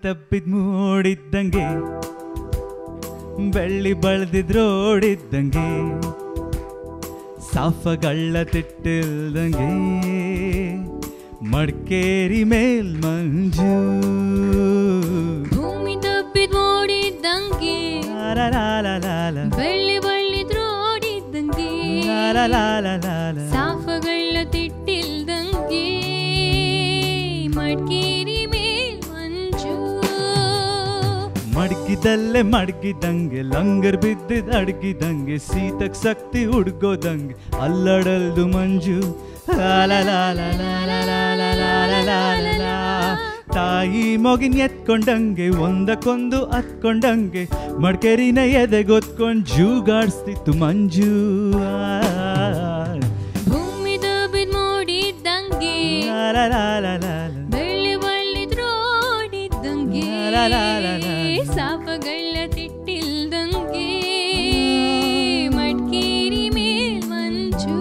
ತಪ್ಪಿದ್ ಮೂಡಿದ್ದಂಗೆ ಬೆಳ್ಳಿ ಬಳದಿದ್ರೋಡಿದ್ದಂಗೆ ಸಾಫಗಳ ತಿಟ್ಟಿಲ್ದಂಗೆ ಮಡ್ಕೇರಿ ಮೇಲ್ ಮಂಜು ಭೂಮಿ ತಪ್ಪಿದ್ ನೋಡಿದ್ದಂಗೆ ಲಾಲಾಲಾಲಾಲ, ಬೆಳ್ಳಿ ಬಳ್ಳಿದ್ರೋಡಿದ್ದಂಗೆ ಲಾಲಾಲಾಲಾಲ. ಸಾಫಗಳ ತಿಟ್ಟಿಲ್ದಂಗೆ ಮಡ್ಕೇರಿ ಮೇಲ್ ಮಂಜು ಮಡಗಿದಲ್ಲೇ ಮಡಗಿದಂಗೆ ಲಂಗರ್ ಬಿದ್ದಿದ್ ಅಡಗಿದಂಗೆ ಸೀತಕ್ ಶಕ್ತಿ ಹುಡ್ಗೋದಂಗೆ ಅಲ್ಲಡಲ್ದು ಮಂಜು ಲಾಲಾಲಾಲಾಲಾಲಾಲಾಲಾಲಾಲಾಲಾ. ತಾಯಿ ಮಗಿನ್ ಎತ್ಕೊಂಡಂಗೆ ಒಂದಕ್ಕೊಂದು ಹತ್ಕೊಂಡಂಗೆ ಮಡ್ಕೇರಿನ ಎದೆಗೊತ್ಕೊಂಡ್ ಜೂಗಾಡ್ಸ್ತಿತ್ತು ಮಂಜು ಆ. ಭೂಮಿ ತಪ್ಪಿದ್ ನೋಡಿದ್ದಂಗೆ ಲಾಲಾಲಾಲಾಲಾಲ. ಬೆಳ್ಳಿ ಬಳ್ಳಿದ್ರೋಡಿದ್ದಂಗೆ ಲಾಲಾಲಾಲಾಲ. ಸಾಫಗಳ ತಿಟ್ಟಿಲ್ದಂಗೆ ಮಡ್ಕೇರಿ ಮೇಲ್ ಮಂಜು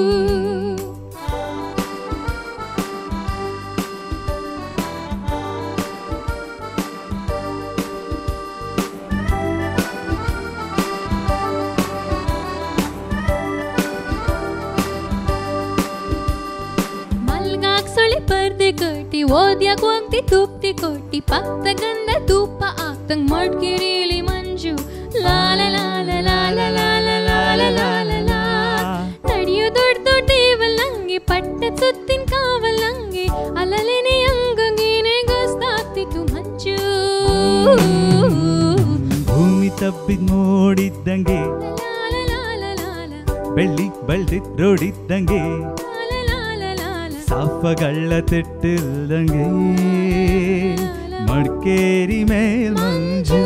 ಮಲ್ಗಾಕ್ ಸುಳಿ ಪರ್ದೆ ಕಟ್ಟಿ ಓದ್ಯಾಕ್ ಹೋಗ್ತಿ ತೂಪ್ತಿ ಕೊಟ್ಟಿ ಪಕ್ತ ಗಂಧ ತೂಪ ಆಗ್ತಂಗ್ ಮಡ್ಕಿರಿಲಿ ಮಂಜು ಲಾಲ ಲಾಲ ಲಾಲ ಲಾಲ ಲಾಲ ಲಾಲ ಲಾ ನಡೆಯೋ ದೊಡ್ಡ ದೊಡ್ಡ ದೇವಲ್ಲಂಗೆ ಪಟ್ಟ ಸುತ್ತಿನ ಕಾವಲ್ಲಂಗೆ ಅಲಲೆನೆ ಅಂಗಂಗೇನೆ ಗಸ್ತಾಗ್ತಿತ್ತು ಮಂಜು ಭೂಮಿ ತಬ್ಬಿದ್ ನೋಡಿದ್ದಂಗೆ ಲಾಲ ಲಾಲ ಲಾಲ ಬೆಳ್ಳಿ ಬಳ್ದಿದ್ ರೋಡಿದ್ದಂಗೆ ಲಾಲ ಲಾಲ ಲಾಲ ಸಾಫಗಳ ತಿಟ್ಟಿಲ್ದಂಗೆ ಮಡ್ಕೇರಿ ಮೇಲ್ ಮಂಜು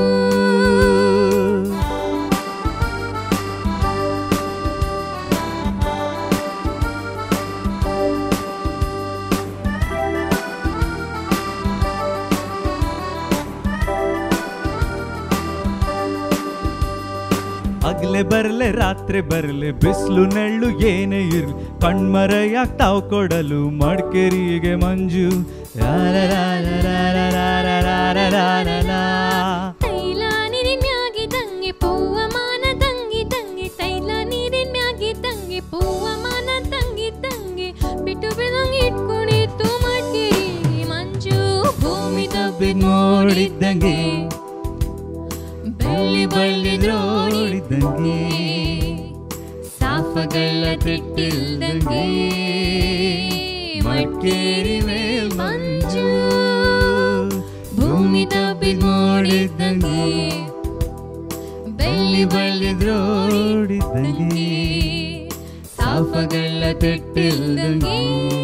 ಹಗ್ಲೆ ಬರ್ಲೆ ರಾತ್ರಿ ಬರ್ಲೆ ಬಿಸ್ಲು ನೆಳ್ಳು ಏನೇ ಇರ್ಲಿ ಕಣ್ಮರೆಯಾಗ್ ತಾವ್ ಕೊಡಲು ಮಡ್ಕೇರಿಗೆ ಮಂಜು ಲಾಲಾಲಾಲಾಲಾಲಾಲಾಲಾಲಾಲಾ. ತೈಲ ನೀರಿನ್ಯಾಗಿದ್ದಂಗೆ ಪೂವಮಾನ ತಂಗಿದ್ದಂಗೆ ತೈಲ ನೀರಿನ್ಯಾಗಿದ್ದಂಗೆ ಪೂವಮಾನ ತಂಗಿದ್ದಂಗೆ ಬಿಟ್ಟು ಬಿದಂಗೆ ಇಟ್ಕೊಂಡಿತ್ತು ಮಡ್ಕೇರಿ ಮಂಜು ಭೂಮಿ ತಬ್ಬಿದ್ ನೋಡಿದ್ದಂಗೆ ಬೆಳ್ಳಿ ಬಳ್ಳಿದ್ರೋಡಿದ್ದಂಗೆ ಸಾಫಗಳ ತಿಟ್ಟಿಲ್ದಂಗೆ ಮಡ್ಕೇರಿ ಮೇಲ್ ಮಂಜು ಭೂಮಿ ತಬ್ಬಿದ್ ನೋಡಿದ್ದಂಗೆ ಬೆಳ್ಳಿ ಬಳ್ಳಿದ್ರೋಡಿದ್ದಂಗೆ ಸಾಫಗಳ ತಿಟ್ಟಿಲ್ದಂಗೆ